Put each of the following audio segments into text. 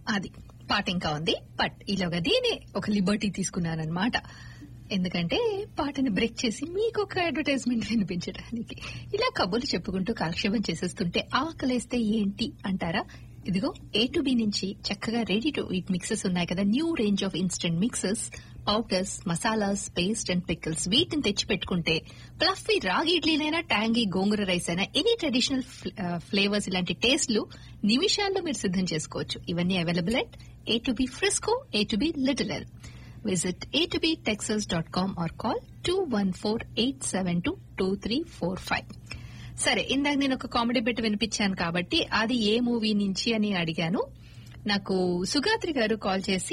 అది పాట ఇంకా ఉంది బట్ ఈలోగా దీని ఒక లిబర్టీ తీసుకున్నానమాట ఎందుకంటే పాటని బ్రేక్ చేసి మీకు ఒక అడ్వర్టైజ్మెంట్ వినిపించడానికి ఇలా కబుర్లు చెప్పుకుంటూ కాలక్షేపం చేసేస్తుంటే ఆకలేస్తే ఏంటి అంటారా ఇదిగో ఏ టు బి నుంచి చక్కగా రెడీ టు ఈట్ మిక్సెస్ ఉన్నాయి కదా new range of instant mixes powders masalas paste and pickles వీటిని తెచ్చి పెట్టుకుంటే ప్లఫీ రాగి ఇడ్లీనైనా ట్యాంగీ గోంగూర రైస్ అయినా ఎనీ ట్రెడిషనల్ ఫ్లేవర్స్ ఇలాంటి టేస్ట్లు నిమిషాల్లో మీరు సిద్ధం చేసుకోవచ్చు ఇవన్నీ available at A to B Frisco A to B little Elm visit A to B Texas dot com or call two one four eight seven two two three four five సరే ఇందాక నేను ఒక కామెడీ బిట్ వినిపించాను కాబట్టి అది ఏ movie నుంచి అని అడిగాను నాకు సుగాత్రి గారు కాల్ చేసి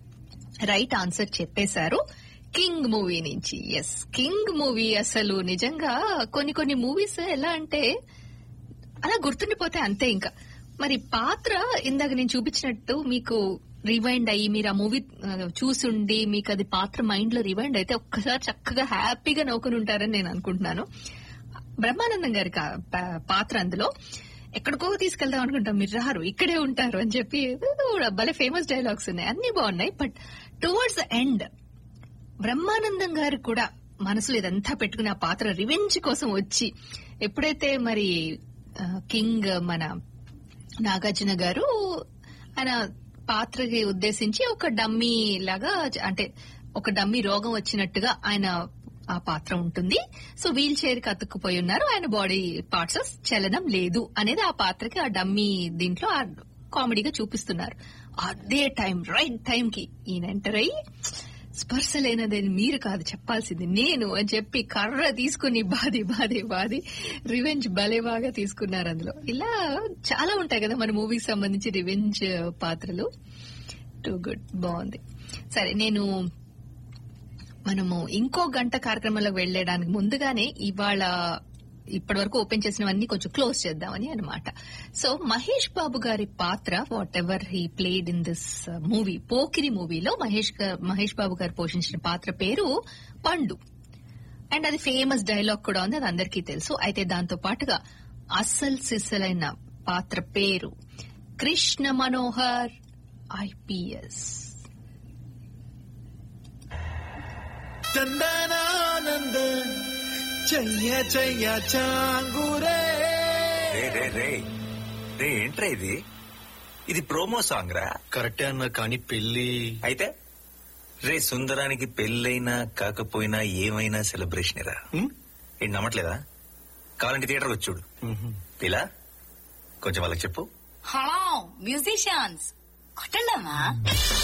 రైట్ ఆన్సర్ చెప్పేశారు కింగ్ మూవీ నుంచి ఎస్ కింగ్ మూవీ అసలు నిజంగా కొన్ని కొన్ని మూవీస్ ఎలా అంటే అలా గుర్తుండిపోతే అంతే ఇంకా మరి పాత్ర ఇందాక నేను చూపించినట్టు మీకు రివైండ్ అయ్యి మీరు ఆ మూవీ చూసుండి మీకు అది పాత్ర మైండ్ లో రివైండ్ అయితే ఒక్కసారి చక్కగా హ్యాపీగా నవ్వుకుని ఉంటారని నేను అనుకుంటున్నాను బ్రహ్మానందం గారి కా- పా- పాత్ర అందులో ఎక్కడికో తీసుకెళ్దాం అనుకుంటాం మీరు రారు ఇక్కడే ఉంటారు అని చెప్పి ఏదో భలే ఫేమస్ డైలాగ్స్ ఉన్నాయి అన్ని బాగున్నాయి but towards the end Brahmanandam garu కూడా మనసులో ఇదంతా పెట్టుకుని ఆ పాత్ర రివెంజ్ కోసం వచ్చి ఎప్పుడైతే మరి ఆ, కింగ్ మన నాగార్జున గారు ఆయన పాత్రకి ఉద్దేశించి ఒక డమ్మీ లాగా అంటే ఒక డమ్మీ రోగం వచ్చినట్టుగా ఆయన ఆ పాత్ర ఉంటుంది సో వీల్ చైర్ కి అతుక్కుపోయి ఉన్నారు ఆయన బాడీ పార్ట్స్ చలనం లేదు అనేది ఆ పాత్రకి ఆ డమ్మీ దీంట్లో ఆ కామెడీగా చూపిస్తున్నారు అదే టైం రైట్ టైం కి ఈయన ఎంటర్ అయ్యి స్పర్శ లేనదని మీరు కాదు చెప్పాల్సింది నేను అని చెప్పి కర్ర తీసుకుని బాది బాది బాది రివెంజ్ భలే బాగా తీసుకున్నారు అందులో ఇలా చాలా ఉంటాయి కదా మన మూవీకి సంబంధించి రివెంజ్ పాత్రలు టూ గుడ్ బాగుంది సరే నేను మనము ఇంకో గంట కార్యక్రమంలోకి వెళ్లేడానికి ముందుగానే ఇవాళ ఇప్పటి వరకు ఓపెన్ చేసినవన్నీ కొంచెం క్లోజ్ చేద్దామని అనమాట సో మహేష్ బాబు గారి పాత్ర whatever he played in this movie Pokiri మూవీలో మహేష్ గా- మహేష్ బాబు గారు పోషించిన పాత్ర పేరు పండు అండ్ అది ఫేమస్ డైలాగ్ కూడా ఉంది అది అందరికీ తెలుసు అయితే దాంతో పాటుగా అస్సల్ సిస్సలైన పాత్ర పేరు కృష్ణ మనోహర్ ఐపీఎస్ చందనానంద చెయ్య చెయ్య చాంగురే రే రే రే రే ఏంట్రా ఇది ఇది ప్రోమో సాంగ్ రా కరెక్టే అన్న కానీ పెళ్లి అయితే రే సుందరానికి పెళ్ళైనా కాకపోయినా ఏమైనా సెలబ్రేషన్ రా ఏంటి నమ్మట్లేదా కావాలంటే థియేటర్ వచ్చి చూడు ఇలా కొంచెం వాళ్ళకి చెప్పు హలో మ్యూజిషియన్స్ కొట్టండమ్మా